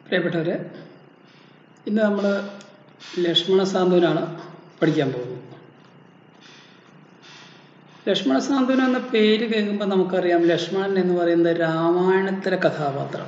പ്രിയപ്പെട്ടവരെ ഇന്ന് നമ്മൾ ലക്ഷ്മണ സാന്ത്വനാണ് പഠിക്കാൻ പോകുന്നത് ലക്ഷ്മണ സാന്ത്വനം എന്ന പേര് കേൾക്കുമ്പോൾ നമുക്കറിയാം ലക്ഷ്മണൻ എന്ന് പറയുന്നത് രാമായണത്തിലെ കഥാപാത്രം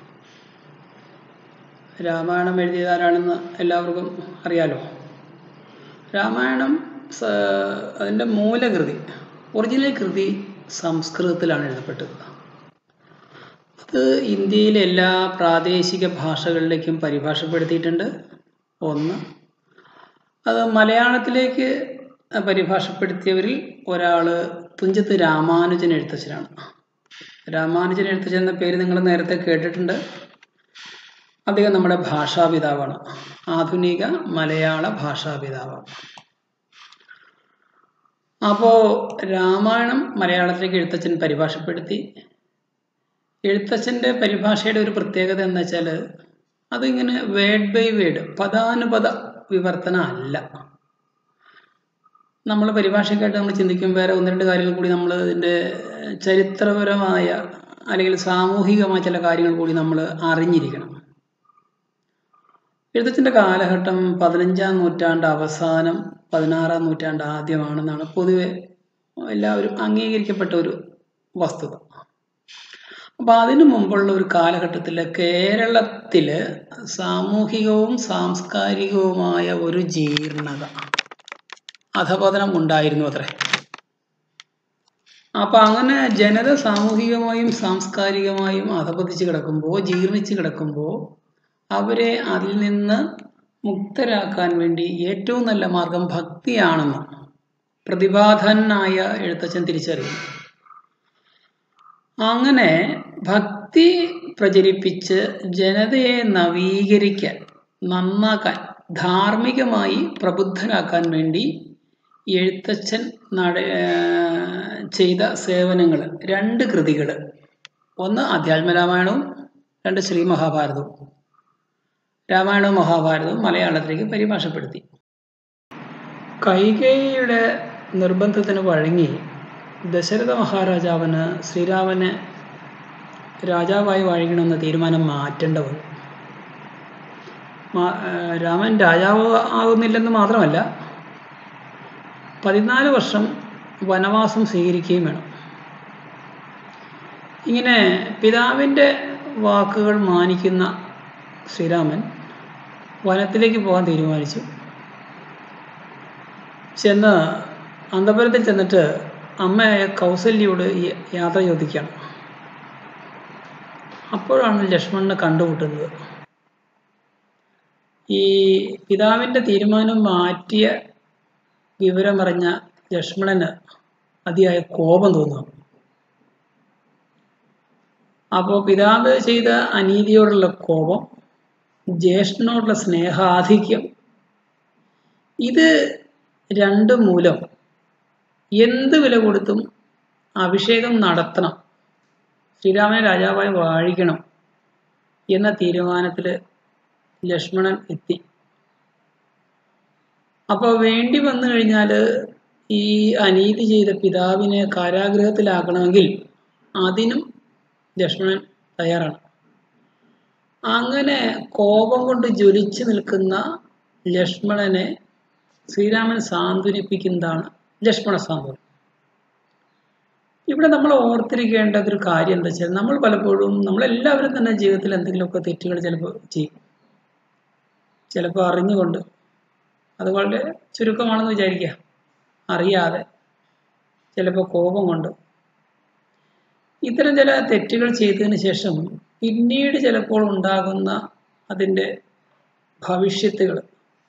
രാമായണം എഴുതിയതാരാണെന്ന് എല്ലാവർക്കും അറിയാലോ രാമായണം സ- അതിൻ്റെ മൂലകൃതി ഒറിജിനൽ കൃതി സംസ്കൃതത്തിലാണ് എഴുതപ്പെട്ടത് അത് ഇന്ത്യയിലെ എല്ലാ പ്രാദേശിക ഭാഷകളിലേക്കും പരിഭാഷപ്പെടുത്തിയിട്ടുണ്ട് ഒന്ന് അത് മലയാളത്തിലേക്ക് പരിഭാഷപ്പെടുത്തിയവരിൽ ഒരാൾ തുഞ്ചത്ത് രാമാനുജൻ എഴുത്തച്ഛനാണ് രാമാനുജൻ എഴുത്തച്ഛൻ എന്ന പേര് നിങ്ങൾ നേരത്തെ കേട്ടിട്ടുണ്ട് അദ്ദേഹം നമ്മുടെ ഭാഷാപിതാവാണ് ആധുനിക മലയാള ഭാഷാപിതാവാണ് അപ്പോൾ രാമായണം മലയാളത്തിലേക്ക് എഴുത്തച്ഛൻ പരിഭാഷപ്പെടുത്തി എഴുത്തച്ഛൻ്റെ പരിഭാഷയുടെ ഒരു പ്രത്യേകത എന്ന് വെച്ചാൽ അതിങ്ങനെ വേഡ് ബൈ വേഡ് പദാനുപദ വിവർത്തനം അല്ല നമ്മൾ പരിഭാഷയ്ക്കായിട്ട് നമ്മൾ ചിന്തിക്കും വേറെ ഒന്ന് രണ്ട് കാര്യങ്ങൾ കൂടി നമ്മൾ ഇതിൻ്റെ ചരിത്രപരമായ അല്ലെങ്കിൽ സാമൂഹികമായ ചില കാര്യങ്ങൾ കൂടി നമ്മൾ അറിഞ്ഞിരിക്കണം എഴുത്തച്ഛൻ്റെ കാലഘട്ടം പതിനഞ്ചാം നൂറ്റാണ്ട് അവസാനം പതിനാറാം നൂറ്റാണ്ട് ആദ്യമാണെന്നാണ് പൊതുവെ എല്ലാവരും അംഗീകരിക്കപ്പെട്ട ഒരു വസ്തുത അപ്പൊ അതിനു മുമ്പുള്ള ഒരു കാലഘട്ടത്തിൽ കേരളത്തിൽ സാമൂഹികവും സാംസ്കാരികവുമായ ഒരു ജീർണത അധപതനം ഉണ്ടായിരുന്നു അത്രേ അപ്പൊ അങ്ങനെ ജനത സാമൂഹികമായും സാംസ്കാരികമായും അധപതിച്ച് കിടക്കുമ്പോൾ ജീർണിച്ച് കിടക്കുമ്പോൾ അവരെ അതിൽ നിന്ന് മുക്തരാക്കാൻ വേണ്ടി ഏറ്റവും നല്ല മാർഗം ഭക്തിയാണെന്ന് പ്രതിഭാധനായ എഴുത്തച്ഛൻ തിരിച്ചറിയുന്നു അങ്ങനെ ഭക്തി പ്രചരിപ്പിച്ച് ജനതയെ നവീകരിക്കാൻ നന്നാക്കാൻ ധാർമ്മികമായി പ്രബുദ്ധരാക്കാൻ വേണ്ടി എഴുത്തച്ഛൻ നട ഏർ ചെയ്ത സേവനങ്ങൾ രണ്ട് കൃതികൾ ഒന്ന് അധ്യാത്മരാമായണവും രണ്ട് ശ്രീ മഹാഭാരതവും രാമായണവും മഹാഭാരതവും മലയാളത്തിലേക്ക് പരിഭാഷപ്പെടുത്തി കൈകേയിയുടെ നിർബന്ധത്തിന് വഴങ്ങി ദശരഥ മഹാരാജാവിന് ശ്രീരാമനെ രാജാവായി വാഴിക്കണമെന്ന തീരുമാനം മാറ്റേണ്ട വന്നു മാ- ഏർ രാമൻ രാജാവ് ആകുന്നില്ലെന്ന് മാത്രമല്ല പതിനാല് വർഷം വനവാസം സ്വീകരിക്കുകയും വേണം ഇങ്ങനെ പിതാവിൻ്റെ വാക്കുകൾ മാനിക്കുന്ന ശ്രീരാമൻ വനത്തിലേക്ക് പോകാൻ തീരുമാനിച്ചു ചെന്ന് അന്തപുരത്തിൽ ചെന്നിട്ട് അമ്മയായ കൗസല്യയോട് ഈ യാത്ര ചോദിക്കുകയാണ് അപ്പോഴാണ് ലക്ഷ്മണനെ കണ്ടുമുട്ടുന്നത് ഈ പിതാവിൻ്റെ തീരുമാനം മാറ്റിയ വിവരമറിഞ്ഞ ലക്ഷ്മണന് അതിയായ കോപം തോന്നുന്നു അപ്പോൾ പിതാവ് ചെയ്ത അനീതിയോടുള്ള കോപം ജ്യേഷ്ഠനോടുള്ള സ്നേഹാധിക്യം ഇത് രണ്ടും മൂലം എന്ത് വില കൊടുത്തും അഭിഷേകം നടത്തണം ശ്രീരാമനെ രാജാവായി വാഴിക്കണം എന്ന തീരുമാനത്തിൽ ലക്ഷ്മണൻ എത്തി അപ്പോൾ വേണ്ടി വന്നു കഴിഞ്ഞാൽ ഈ അനീതി ചെയ്ത പിതാവിനെ കാരാഗൃഹത്തിലാക്കണമെങ്കിൽ അതിനും ലക്ഷ്മണൻ തയ്യാറാണ് അങ്ങനെ കോപം കൊണ്ട് ജ്വലിച്ചു നിൽക്കുന്ന ലക്ഷ്മണനെ ശ്രീരാമൻ സാന്ത്വനിപ്പിക്കുന്നതാണ് ലക്ഷ്മണ സാന്ത്വനം ഇവിടെ നമ്മൾ ഓർത്തിരിക്കേണ്ട ഒരു കാര്യം എന്താ വെച്ചാൽ നമ്മൾ പലപ്പോഴും നമ്മളെല്ലാവരും തന്നെ ജീവിതത്തിൽ എന്തെങ്കിലുമൊക്കെ തെറ്റുകൾ ചിലപ്പോൾ ചെയ്യും ചിലപ്പോൾ അറിഞ്ഞുകൊണ്ട് അത് വളരെ ചുരുക്കമാണെന്ന് വിചാരിക്കുക അറിയാതെ ചിലപ്പോൾ കോപം കൊണ്ട് ഇത്തരം ചില തെറ്റുകൾ ചെയ്തതിന് ശേഷം പിന്നീട് ചിലപ്പോൾ ഉണ്ടാകുന്ന അതിൻ്റെ ഭവിഷ്യത്തുകൾ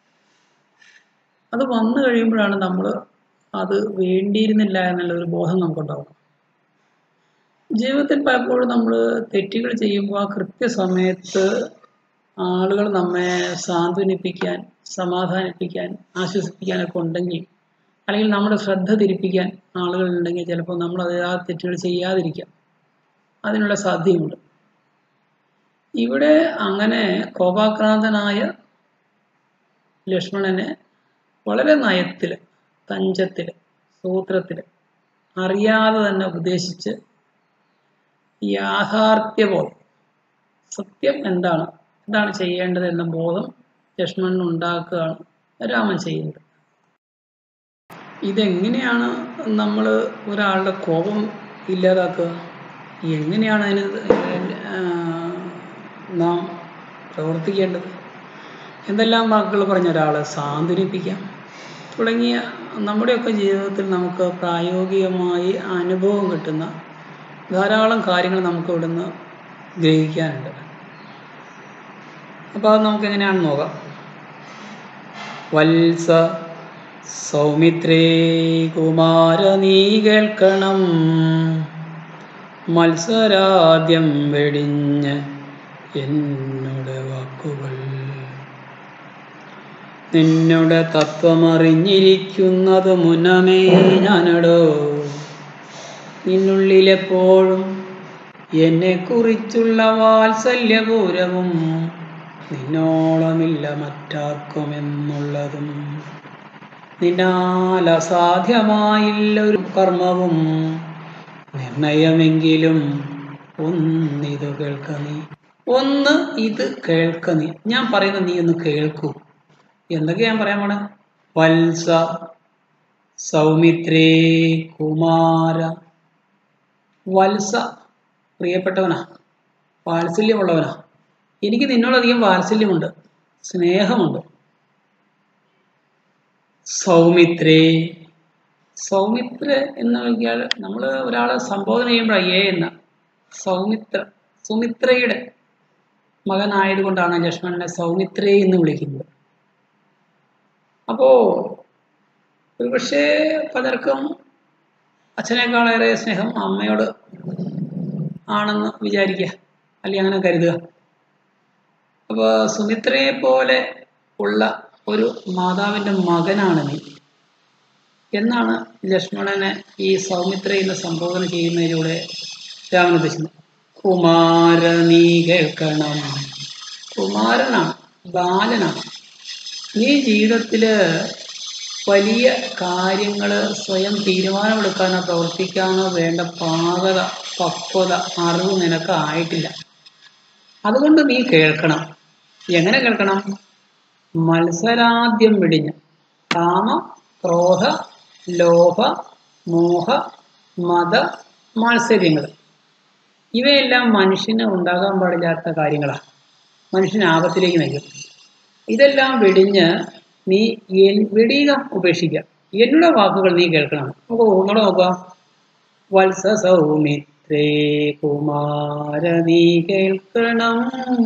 അത് വന്നു കഴിയുമ്പോഴാണ് നമ്മൾ അത് വേണ്ടിയിരുന്നില്ല എന്നുള്ള ഒരു ബോധം നമുക്കുണ്ടാവും ജീവിതത്തിൽ പലപ്പോഴും നമ്മൾ തെറ്റുകൾ ചെയ്യുമ്പോൾ ആ കൃത്യസമയത്ത് ആളുകൾ നമ്മെ സാന്ത്വനിപ്പിക്കാൻ സമാധാനിപ്പിക്കാൻ ആശ്വസിപ്പിക്കാനൊക്കെ ഉണ്ടെങ്കിൽ അല്ലെങ്കിൽ നമ്മുടെ ശ്രദ്ധ തിരിപ്പിക്കാൻ ആളുകൾ ഉണ്ടെങ്കിൽ ചിലപ്പോൾ നമ്മൾ അത് ആ തെറ്റുകൾ ചെയ്യാതിരിക്കാം അതിനുള്ള സാധ്യതയുണ്ട് ഇവിടെ അങ്ങനെ കോപാക്രാന്തനായ ലക്ഷ്മണനെ വളരെ നയത്തിൽ തഞ്ചത്തിൽ സൂത്രത്തിൽ അറിയാതെ തന്നെ ഉപദേശിച്ച് യാഥാർത്ഥ്യബോധം സത്യം എന്താണ് എന്താണ് ചെയ്യേണ്ടത് എന്ന ബോധം ലക്ഷ്മണൻ ഉണ്ടാക്കുകയാണ് രാമൻ ചെയ്യുന്നത് ഇതെങ്ങനെയാണ് നമ്മൾ ഒരാളുടെ കോപം ഇല്ലാതാക്കുക എങ്ങനെയാണ് അതിന് ആ, നാം പ്രവർത്തിക്കേണ്ടത് എന്തെല്ലാം വാക്കുകൾ പറഞ്ഞ ഒരാളെ സാന്ത്വനിപ്പിക്കാം തുടങ്ങിയ നമ്മുടെയൊക്കെ ജീവിതത്തിൽ നമുക്ക് പ്രായോഗികമായി അനുഭവം കിട്ടുന്ന ധാരാളം കാര്യങ്ങൾ നമുക്ക് ഇവിടുന്ന് ഗ്രഹിക്കാനുണ്ട് അപ്പോൾ അത് നമുക്ക് എങ്ങനെയാണെന്ന് നോക്കാം വത്സ സൗമിത്രേ കുമാര നീ കേൾക്കണം മത്സരാദ്യം വെടിഞ്ഞ് എന്നോട് വാക്കുകൾ നിന്നുടെ തത്വമറിഞ്ഞിരിക്കുന്നത് മുന്നമേ ഞാനടോ നിന്നുള്ളിലെപ്പോഴും എന്നെക്കുറിച്ചുള്ള വാത്സല്യപൂരവും നിന്നോളമില്ല മറ്റാർക്കുമെന്നുള്ളതും നിന്നാൽ അസാധ്യമായില്ല ഒരു കർമ്മവും നിർണയമെങ്കിലും ഒന്നിത് കേൾക്ക നീ ഒന്ന് ഇത് കേൾക്ക നീ ഞാൻ പറയുന്നത് നീ ഒന്ന് കേൾക്കൂ എന്തൊക്കെ ഞാൻ പറയാൻ പോണേ വത്സ സൗമിത്രേ കുമാര വത്സ പ്രിയപ്പെട്ടവനാ വാത്സല്യമുള്ളവനാ എനിക്ക് നിന്നോടധികം വാത്സല്യമുണ്ട് സ്നേഹമുണ്ട് സൗമിത്രേ സൗമിത്ര എന്ന് വിളിക്കാൽ നമ്മൾ ഒരാളെ സംബോധന ചെയ്യുമ്പോഴാണ് ഏ എന്ന സൗമിത്ര സുമിത്രയുടെ മകനായതുകൊണ്ടാണ് ലക്ഷ്മണനെ സൗമിത്രേ എന്ന് വിളിക്കുന്നത് അപ്പോ ഒരുപക്ഷെ പലർക്കും അച്ഛനേക്കാളേറെ സ്നേഹം അമ്മയോട് ആണെന്ന് വിചാരിക്കുക അല്ലെങ്കിൽ അങ്ങനെ കരുതുക അപ്പോൾ സുമിത്രയെ പോലെ ഉള്ള ഒരു മാതാവിൻ്റെ മകനാണ് നീ എന്നാണ് ലക്ഷ്മണനെ ഈ സൗമിത്ര എന്ന് സംബോധന ചെയ്യുന്നതിലൂടെ രാമൻ ഉദ്ദേശിക്കുന്നത് കുമാര നീ കേൾക്കണം കുമാരനാണ് ബാലനാണ് നീ ജീവിതത്തില് വലിയ കാര്യങ്ങൾ സ്വയം തീരുമാനമെടുക്കാനോ പ്രവർത്തിക്കാനോ വേണ്ട പാകത പക്വത അറിവ് നിനക്ക് ആയിട്ടില്ല അതുകൊണ്ട് നീ കേൾക്കണം എങ്ങനെ കേൾക്കണം മത്സരാദ്യം വെടിഞ്ഞ് കാമ ക്രോധ ലോഭ മോഹ മത മാത്സര്യങ്ങൾ ഇവയെല്ലാം മനുഷ്യന് ഉണ്ടാകാൻ പാടില്ലാത്ത കാര്യങ്ങളാണ് മനുഷ്യനെ ആപത്തിലേക്ക് നയിക്കും ഇതെല്ലാം വെടിഞ്ഞ് നീ എൻ- വെടിയുക ഉപേക്ഷിക്കുക എന്നോട് വാക്കുകൾ നീ കേൾക്കണം നമുക്ക് ഒന്നുകൂടെ നോക്കാം വത്സ സൗമിത്രേ കുമാര നീ കേൾക്കണം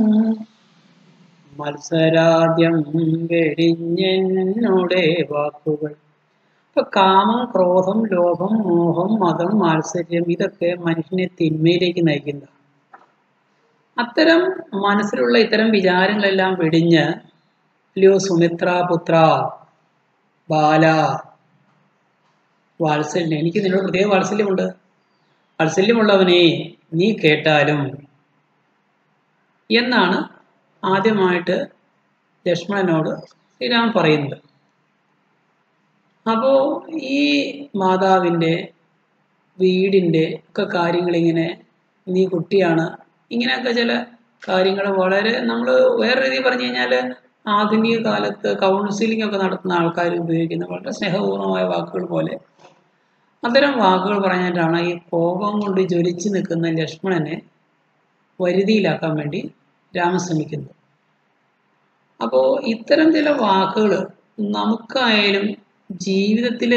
മത്സരാദ്യം വെടിഞ്ഞെന്നോടെ വാക്കുകൾ ഇപ്പൊ കാമം ക്രോധം ലോഭം മോഹം മതം മാത്സര്യം ഇതൊക്കെ മനുഷ്യനെ തിന്മയിലേക്ക് നയിക്കുന്ന അത്തരം മനസ്സിലുള്ള ഇത്തരം വിചാരങ്ങളെല്ലാം വെടിഞ്ഞ് ലിയോ സുമിത്ര പുത്ര ബാല വാത്സല്യം എനിക്ക് നിന്നോട് പ്രത്യേക വാത്സല്യമുണ്ട് വാത്സല്യമുള്ളവനെ നീ കേട്ടാലും എന്നാണ് ആദ്യമായിട്ട് ലക്ഷ്മണനോട് ശ്രീരാമൻ പറയുന്നത് അപ്പോൾ ഈ മാതാവിൻ്റെ വീടിൻ്റെ ഒക്കെ കാര്യങ്ങളിങ്ങനെ നീ കുട്ടിയാണ് ഇങ്ങനെയൊക്കെ ചില കാര്യങ്ങൾ വളരെ നമ്മൾ വേറെ രീതിയിൽ പറഞ്ഞു കഴിഞ്ഞാൽ ആധുനിക കാലത്ത് കൗൺസിലിംഗ് ഒക്കെ നടത്തുന്ന ആൾക്കാർ ഉപയോഗിക്കുന്ന വളരെ സ്നേഹപൂർണ്ണമായ വാക്കുകൾ പോലെ അത്തരം വാക്കുകൾ പറഞ്ഞിട്ടാണ് ഈ കോപം കൊണ്ട് ജ്വലിച്ച് നിൽക്കുന്ന ലക്ഷ്മണനെ വരുതിയിലാക്കാൻ വേണ്ടി രാമൻ ശ്രമിക്കുന്നത് അപ്പോൾ ഇത്തരം ചില വാക്കുകൾ നമുക്കായാലും ജീവിതത്തിൽ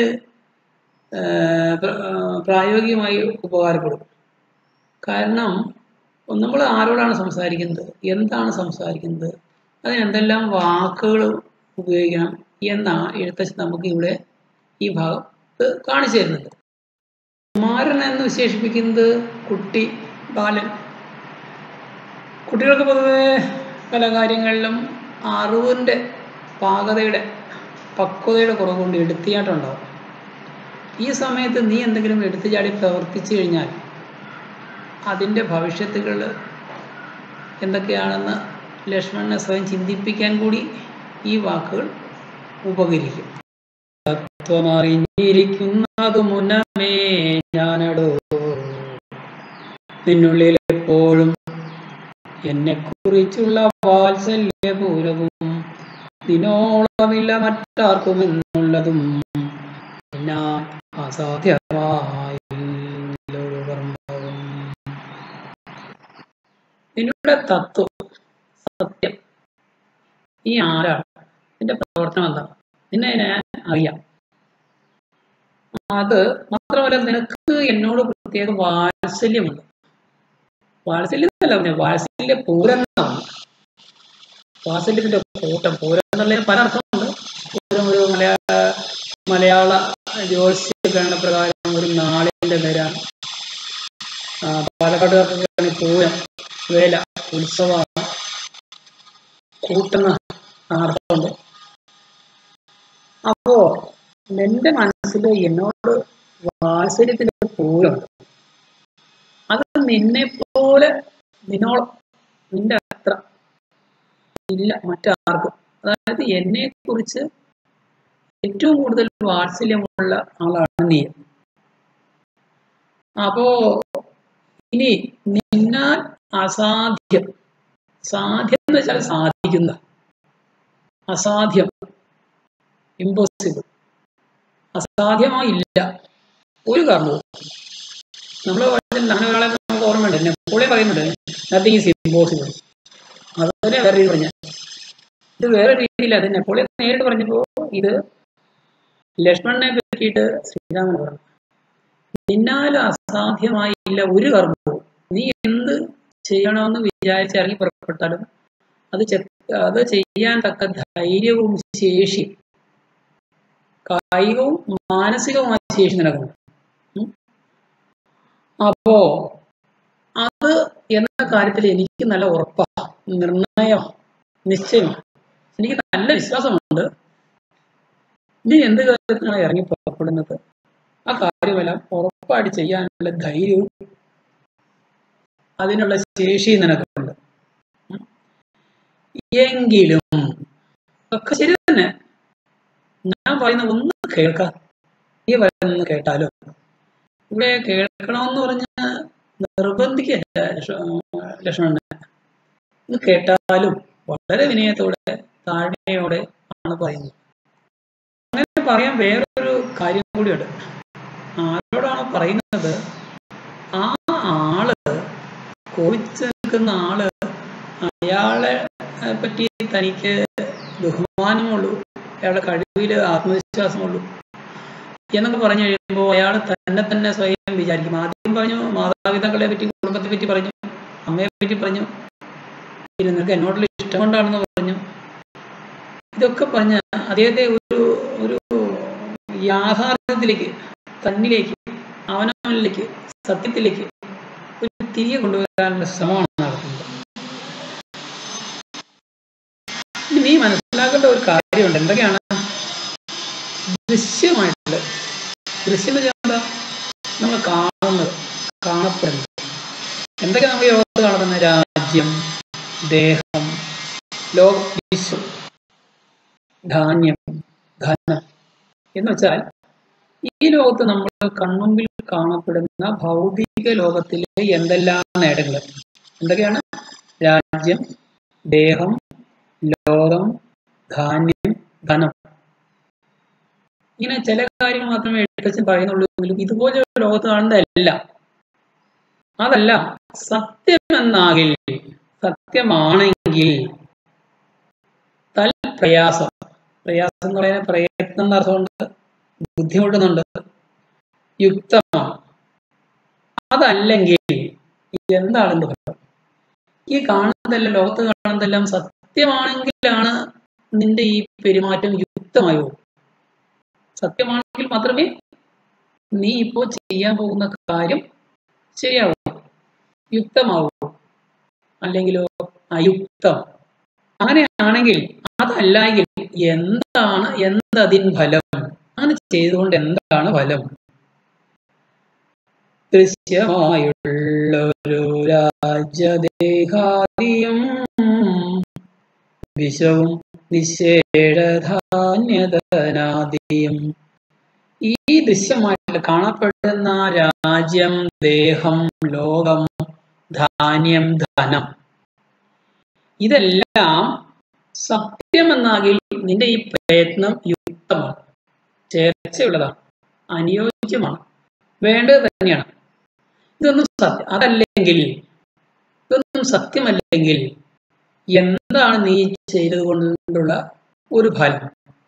പ്രായോഗികമായി ഉപകാരപ്പെടും കാരണം നമ്മൾ ആരോടാണ് സംസാരിക്കുന്നത് എന്താണ് സംസാരിക്കുന്നത് അതിന് എന്തെല്ലാം വാക്കുകൾ ഉപയോഗിക്കണം എന്നാണ് എഴുത്തച്ഛൻ നമുക്ക് ഇവിടെ ഈ ഭാഗത്ത് കാണിച്ചു തരുന്നത് കുമാരൻ എന്ന് വിശേഷിപ്പിക്കുന്നത് കുട്ടി ബാലൻ കുട്ടികൾക്ക് പൊതുവെ പല കാര്യങ്ങളിലും അറിവിൻ്റെ പാകതയുടെ പക്വതയുടെ കുറവ് കൊണ്ട് എടുത്തിയാട്ടുണ്ടാവും ഈ സമയത്ത് നീ എന്തെങ്കിലും എടുത്തു ചാടി പ്രവർത്തിച്ചു കഴിഞ്ഞാൽ അതിൻ്റെ ഭവിഷ്യത്തുകൾ എന്തൊക്കെയാണെന്ന് ലക്ഷ്മണനെ സ്വയം ചിന്തിപ്പിക്കാൻ കൂടി ഈ വാക്കുകൾ ഉപകരിക്കും തത്വമറിഞ്ഞിരിക്കുന്നത് മുന്നമേ ഞാനടോ നിന്നുള്ളിൽ എപ്പോഴും എന്നെ കുറിച്ചുള്ള വാത്സല്യപൂരവും ദിനോളമില്ല മറ്റാർക്കും എന്നുള്ളതും ഞാൻ അസാധ്യമായൊരു കർമ്മവും നിങ്ങളുടെ തത്വം സത്യം നീ ആരാണ് നിന്റെ പ്രവർത്തനം എന്താ നിന്നെ ഞാൻ അറിയാം അത് മാത്രമല്ല നിനക്ക് എന്നോട് പ്രത്യേക വാത്സല്യമുണ്ട് വാത്സല്യം എന്നല്ല പറഞ്ഞ വാത്സല്യ പൂരം എന്നാണ് വാത്സല്യത്തിന്റെ കൂട്ടം പൂരം എന്നുള്ളതിന് പല അർത്ഥമുണ്ട് പൂരം ഒരു മലയാള മലയാള ജ്യോത്സ്യ ഗണപ്രകാരം ഒരു നാളിന്റെ പേരാണ് ആ, പാലക്കാട്ടുകാർക്കൊക്കെയാണ് ഈ പൂരം വേല ഉത്സവമാണ് കൂട്ടുന്ന അർത്ഥമുണ്ട് അപ്പോ നിന്റെ മനസ്സിൽ എന്നോട് വാത്സല്യത്തിന്റെ പൂരമുണ്ട് അത് നിന്നെ പോലെ നിന്നോളം നിന്റെ അത്ര ഇല്ല മറ്റാർക്കും അതായത് എന്നെ കുറിച്ച് ഏറ്റവും കൂടുതൽ വാത്സല്യമുള്ള ആളാണ് നീ അപ്പോ ഇനി നിന്നാൽ അസാധ്യം സാധ്യം എന്ന് വെച്ചാൽ സാധിക്കുന്ന അസാധ്യം ഇമ്പോസിബിൾ അസാധ്യമായില്ല ഒരു കാരണവും നമ്മൾ അങ്ങനെ ഒരാളെ നമുക്ക് ഓർമ്മയുണ്ട് നെപ്പോളിയൻ പറയുന്നുണ്ട് നത്തിങ് ഈസ് ഇമ്പോസിബിൾ അതുപോലെ വേറെ രീതി പറഞ്ഞ ഇത് വേറെ രീതിയിൽ അത് നെപ്പോളിയൻ നേരിട്ട് പറഞ്ഞപ്പോ ഇത് ലക്ഷ്മണനെ പറ്റിയിട്ട് ശ്രീരാമൻ പറഞ്ഞു നിന്നാൽ അസാധ്യമായില്ല ഒരു കർമ്മവും നീ എന്ത് ചെയ്യണമെന്ന് വിചാരിച്ച് ഇറങ്ങി പുറപ്പെട്ടാലും അത് ചെ- അത് ചെയ്യാൻ തക്ക ധൈര്യവും ശേഷിയും കായികവും മാനസികവുമായ ശേഷി നിനക്കുണ്ട് ഉം. അപ്പോ അത് എന്ന കാര്യത്തിൽ എനിക്ക് നല്ല ഉറപ്പാ നിർണയം നിശ്ചയം എനിക്ക് നല്ല വിശ്വാസമുണ്ട് നീ എന്ത് കാര്യത്തിനാണ് ഇറങ്ങി പുറപ്പെടുന്നത് ആ കാര്യമെല്ലാം ഉറപ്പായിട്ട് ചെയ്യാനുള്ള ധൈര്യവും അതിനുള്ള ശേഷിയും നിനക്കുണ്ട് ഉം. എങ്കിലും ഒക്കെ ശരി തന്നെ ഞാൻ പറയുന്ന ഒന്ന് കേൾക്കാം നീ പറയുന്നത് കേട്ടാലോ ഇവിടെ കേൾക്കണമെന്ന് പറഞ്ഞ നിർബന്ധിക്കല്ല ലക്ഷ്മ- ലക്ഷ്മണനെ ഇത് കേട്ടാലും വളരെ വിനയത്തോടെ താഴ്മയോടെ ആണ് പറയുന്നത് അങ്ങനെ പറയാൻ വേറൊരു കാര്യം കൂടിയുണ്ട് ആരോടാണ് പറയുന്നത് ആ ആള് കോപിച്ച് നിൽക്കുന്ന ആള് അയാളെ ഏ, പറ്റി തനിക്ക് ബഹുമാനമുള്ളൂ അയാളുടെ കഴിവിൽ ആത്മവിശ്വാസമുള്ളൂ എന്നൊക്കെ പറഞ്ഞു കഴിയുമ്പോൾ അയാൾ തന്നെ തന്നെ സ്വയം വിചാരിക്കും ആദ്യം പറഞ്ഞു മാതാപിതാക്കളെ പറ്റി കുടുംബത്തെ പറ്റി പറഞ്ഞു അമ്മയെ പറ്റി പറഞ്ഞു പിന്നെ നിനക്ക് എന്നോടുള്ള ഇഷ്ടം കൊണ്ടാണെന്ന് പറഞ്ഞു ഇതൊക്കെ പറഞ്ഞ് അദ്ദേഹത്തെ ഒരു ഒരു യാഥാർത്ഥ്യത്തിലേക്ക് തന്നിലേക്ക് അവനവനിലേക്ക് സത്യത്തിലേക്ക് ഒരു തിരികെ കൊണ്ടുവരാനുള്ള ശ്രമമാണ് നടത്തുന്നത് ഇനി നീ മനസ്സിലാക്കേണ്ട ഒരു കാര്യമുണ്ട് എന്തൊക്കെയാണ് ദൃശ്യമായിട്ടുള്ള ദൃശ്യം എന്ന് വെച്ചാൽ എന്താ നമ്മൾ കാണുന്നത് കാണപ്പെടുന്നത് എന്തൊക്കെ നമ്മൾ യോഗത്ത് കാണുന്നത് രാജ്യം ദേഹം ലോക വിശ്വം ധാന്യം ധനം എന്ന് വെച്ചാൽ ഈ ലോകത്ത് നമ്മൾ കൺമുമ്പിൽ കാണപ്പെടുന്ന ഭൗതിക ലോകത്തിലെ എന്തെല്ലാം നേട്ടങ്ങൾ എന്തൊക്കെയാണ് രാജ്യം ദേഹം ലോകം ധാന്യം ധനം ഇങ്ങനെ ചില കാര്യങ്ങൾ മാത്രമേ എഴുത്തച്ഛൻ പറയുന്നുള്ളൂ എങ്കിലും ഇതുപോലെ ഒരു ലോകത്ത് കാണുന്നതല്ല അതല്ല സത്യമെന്നാകിൽ സത്യമാണെങ്കിൽ തൽ പ്രയാസം പ്രയാസം എന്ന് പറയുന്ന പ്രയത്നം എന്ന അർത്ഥമുണ്ട് ബുദ്ധിമുട്ടുന്നുണ്ട് യുക്തമാണ് അതല്ലെങ്കിൽ എന്താണ് എന്റെ ഫലം ഈ കാണുന്നതെല്ലാം ലോകത്ത് കാണുന്നതെല്ലാം സത്യമാണെങ്കിലാണ് നിന്റെ ഈ പെരുമാറ്റം യുക്തമായോ സത്യമാണെങ്കിൽ മാത്രമേ നീ ഇപ്പോ ചെയ്യാൻ പോകുന്ന കാര്യം ശരിയാവൂ യുക്തമാവൂ അല്ലെങ്കിലോ അയുക്തം അങ്ങനെയാണെങ്കിൽ അതല്ലെങ്കിൽ എന്താണ് എന്തതിൻ ഫലം അങ്ങനെ ചെയ്തുകൊണ്ട് എന്താണ് ഫലം ദൃശ്യമായുള്ളൊരു രാജ്യദേഹാദിയും വിഷവും നിശേഷധാന്യതനാദിയും ഈ ദൃശ്യമായിട്ട് കാണപ്പെടുന്ന രാജ്യം ദേഹം ലോകം ധാന്യം ധനം ഇതെല്ലാം സത്യമെന്നാകിൽ നിന്റെ ഈ പ്രയത്നം യുക്തമാണ് ചേർച്ചയുള്ളതാണ് അനുയോജ്യമാണ് വേണ്ടത് തന്നെയാണ് ഇതൊന്നും സത്യം അതല്ലെങ്കിൽ ഇതൊന്നും സത്യമല്ലെങ്കിൽ എന്താണ് നീ ചെയ്തത് കൊണ്ടുള്ള ഒരു ഫലം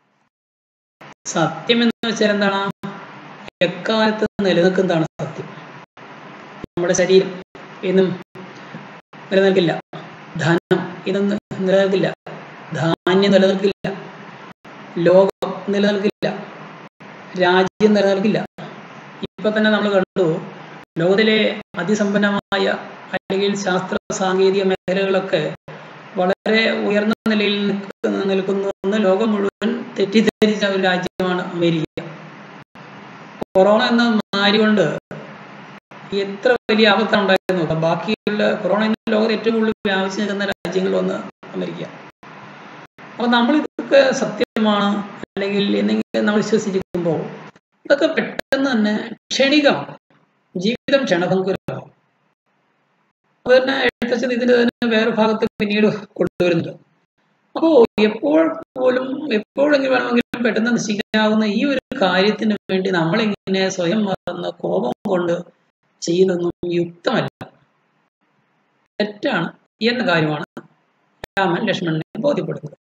സത്യം എന്ന് വെച്ചാൽ എന്താണ് എക്കാലത്ത് നിലനിൽക്കുന്നതാണ് സത്യം നമ്മുടെ ശരീരം എന്നും നിലനിൽക്കില്ല ധനം ഇതൊന്നും നിലനിൽക്കില്ല ധാന്യം നിലനിൽക്കില്ല ലോകം നിലനിൽക്കില്ല രാജ്യം നിലനിൽക്കില്ല ഇപ്പൊ തന്നെ നമ്മൾ കണ്ടു ലോകത്തിലെ അതിസമ്പന്നമായ അല്ലെങ്കിൽ ശാസ്ത്ര സാങ്കേതിക മേഖലകളൊക്കെ വളരെ ഉയർന്ന നിലയിൽ നിൽക്കുന്ന നിൽക്കുന്നു എന്ന് ലോകം മുഴുവൻ തെറ്റിദ്ധരിച്ച ഒരു രാജ്യമാണ് അമേരിക്ക കൊറോണ എന്ന മാരി കൊണ്ട് എത്ര വലിയ ആപത്താണ് ഉണ്ടായിരുന്നു നോക്കാം ബാക്കിയുള്ള കൊറോണ എന്ന ലോകത്ത് ഏറ്റവും കൂടുതൽ വ്യാപിച്ചു നിൽക്കുന്ന രാജ്യങ്ങളൊന്ന് അമേരിക്ക അപ്പൊ നമ്മൾ ഇതൊക്കെ സത്യമാണ് അല്ലെങ്കിൽ എന്തെങ്കിലും നമ്മൾ വിശ്വസിച്ചിരിക്കുമ്പോൾ ഇതൊക്കെ പെട്ടെന്ന് തന്നെ ക്ഷണികമാണ് ജീവിതം ക്ഷണഭങ്കുരമാവും അത് തന്നെ എഴുത്തച്ഛൻ ഇതിന്റെ തന്നെ വേറെ ഭാഗത്ത് പിന്നീട് കൊണ്ടുവരുന്നുണ്ട് അപ്പോ എപ്പോൾ പോലും എപ്പോഴെങ്കിലും വേണമെങ്കിലും പെട്ടെന്ന് നശിക്കാവുന്ന ഈ ഒരു കാര്യത്തിന് വേണ്ടി നമ്മളിങ്ങനെ സ്വയം മറന്ന് കോപം കൊണ്ട് ചെയ്യുന്നതൊന്നും യുക്തമല്ല തെറ്റാണ് എന്ന കാര്യമാണ് രാമൻ ലക്ഷ്മണനെ ബോധ്യപ്പെടുന്നത്